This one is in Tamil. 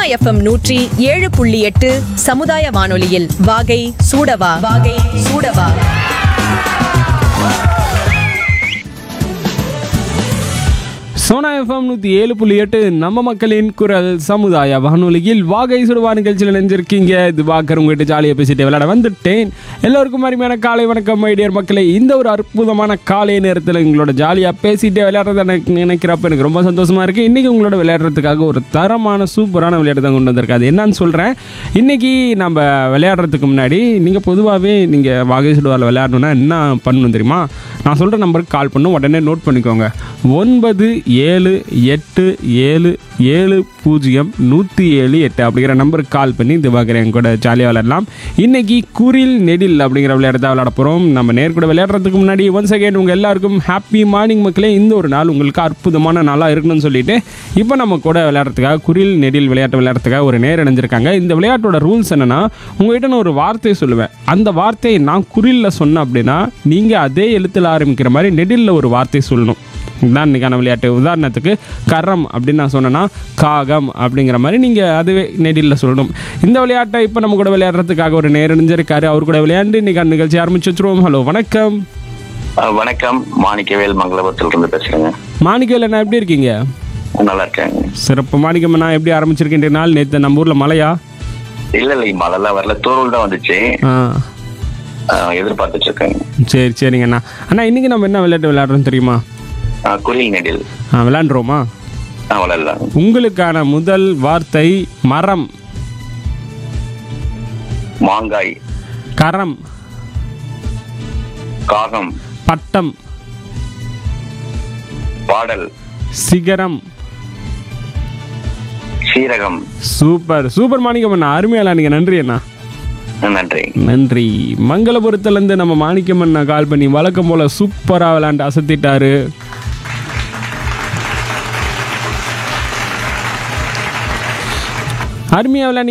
எஃப்எம் நூற்றி ஏழு புள்ளி எட்டு சமுதாய வானொலியில் வாகை சூடவா வாகை சூடவா சோனா எஃப்எம் நூற்றி ஏழு புள்ளி எட்டு நம்ம மக்களின் குரல் சமுதாய வானொலியில் வாகை சுடுவா நிகழ்ச்சியில் நினைஞ்சிருக்கீங்க இது பார்க்குற உங்ககிட்ட ஜாலியாக பேசிட்டு விளையாட வந்துட்டேன் எல்லோருக்கும் அருமையான காலை வணக்கம் மைடியர் மக்களே இந்த ஒரு அற்புதமான காலை நேரத்தில் எங்களோட ஜாலியாக பேசிட்டு விளையாடுறத எனக்கு நினைக்கிறப்ப எனக்கு ரொம்ப சந்தோஷமாக இருக்குது இன்றைக்கி உங்களோட விளையாடுறதுக்காக ஒரு தரமான சூப்பரான விளையாட்டு தான் கொண்டு வந்திருக்கு அது என்னன்னு சொல்கிறேன் இன்றைக்கி நம்ம விளையாடுறதுக்கு முன்னாடி நீங்கள் பொதுவாகவே நீங்கள் வாகை சுடுவாரில் விளையாடணுன்னா என்ன பண்ணணும் தெரியுமா நான் சொல்கிற நம்பருக்கு கால் பண்ணணும் உடனே நோட் பண்ணிக்கோங்க ஒன்பது ஏழு எட்டு ஏழு ஏழு பூஜ்ஜியம் நூற்றி ஏழு எட்டு அப்படிங்கிற நம்பருக்கு கால் பண்ணி இது பார்க்குறேன் என் கூட ஜாலியாக விளையாடலாம் இன்னைக்கு குரில் நெடில் அப்படிங்கிற விளையாட்டு விளையாட போகிறோம் நம்ம நேர்கூட விளையாடுறதுக்கு முன்னாடி ஒன் செகண்ட் உங்கள் எல்லாருக்கும் ஹாப்பி மார்னிங் மக்களே இந்த ஒரு நாள் உங்களுக்கு அற்புதமான நாளாக இருக்கணும்னு சொல்லிட்டு இப்போ நம்ம கூட விளையாடுறதுக்காக குரில் நெடில் விளையாட்டு விளையாடுறதுக்காக ஒரு நேர் இணைஞ்சிருக்காங்க இந்த விளையாட்டோட ரூல்ஸ் என்னன்னா உங்ககிட்ட நான் ஒரு வார்த்தை சொல்லுவேன் அந்த வார்த்தையை நான் குரிலில் சொன்னேன் அப்படின்னா நீங்கள் அதே எழுத்தில் ஆரம்பிக்கிற மாதிரி நெடிலில் ஒரு வார்த்தை சொல்லணும் இதுதான் இன்றைக்கான விளையாட்டு உதாரணத்துக்கு கரம் அப்படின்னு நான் சொன்னேன்னா காகம் அப்படிங்கிற மாதிரி நீங்கள் அதுவே நெடிலில் சொல்லணும் இந்த விளையாட்டை இப்போ நம்ம கூட விளையாடுறதுக்காக ஒரு நேரணிஞ்சிருக்காரு அவர் கூட விளையாண்டு இன்றைக்கான நிகழ்ச்சி ஆரம்பிச்சு வச்சுருவோம் ஹலோ வணக்கம் அஹ் வணக்கம் மாணிக்கவேல் மங்களபுரத்துல இருந்து பேசுறேங்க மாணிக்கவேல் அண்ணா எப்படி இருக்கீங்க நல்லா இருக்கேங்க சிறப்பு மாணிக்கம் அண்ணா எப்படி ஆரம்பிச்சிருக்கின்ற நாள் நேற்று நம்ம ஊரில் மழையா இல்ல இல்ல மழைலாம் வரல தூரல் தான் வந்துச்சு ஆ அஹ் எதிர்பார்த்துட்டு இருக்கேங்க சரி சரிங்க அண்ணா அண்ணா இன்றைக்கி நம்ம என்ன விளையாட்டு விளையாடுறோம் தெரியுமா அஹ் குரில் நெடில் ஆ விளையாண்டுருவோமா அஹ் விளையாடலாம் உங்களுக்கான முதல் வார்த்தை மரம் மாங்காய் கரம் காகம் பட்டம் பாடல் சிகரம் சீரகம் சூப்பர் சூப்பர் மாணிக்கம் அண்ணா அருமையாளா நீங்கள் நன்றி அண்ணா அஹ் நன்றி நன்றி மங்களபுரத்துலேருந்து நம்ம மாணிக்கம் அண்ணா கால் பண்ணி வழக்கம் போல் சூப்பராக விளையாண்டு அசத்திட்டாரு அருமையாக விளையாண்டு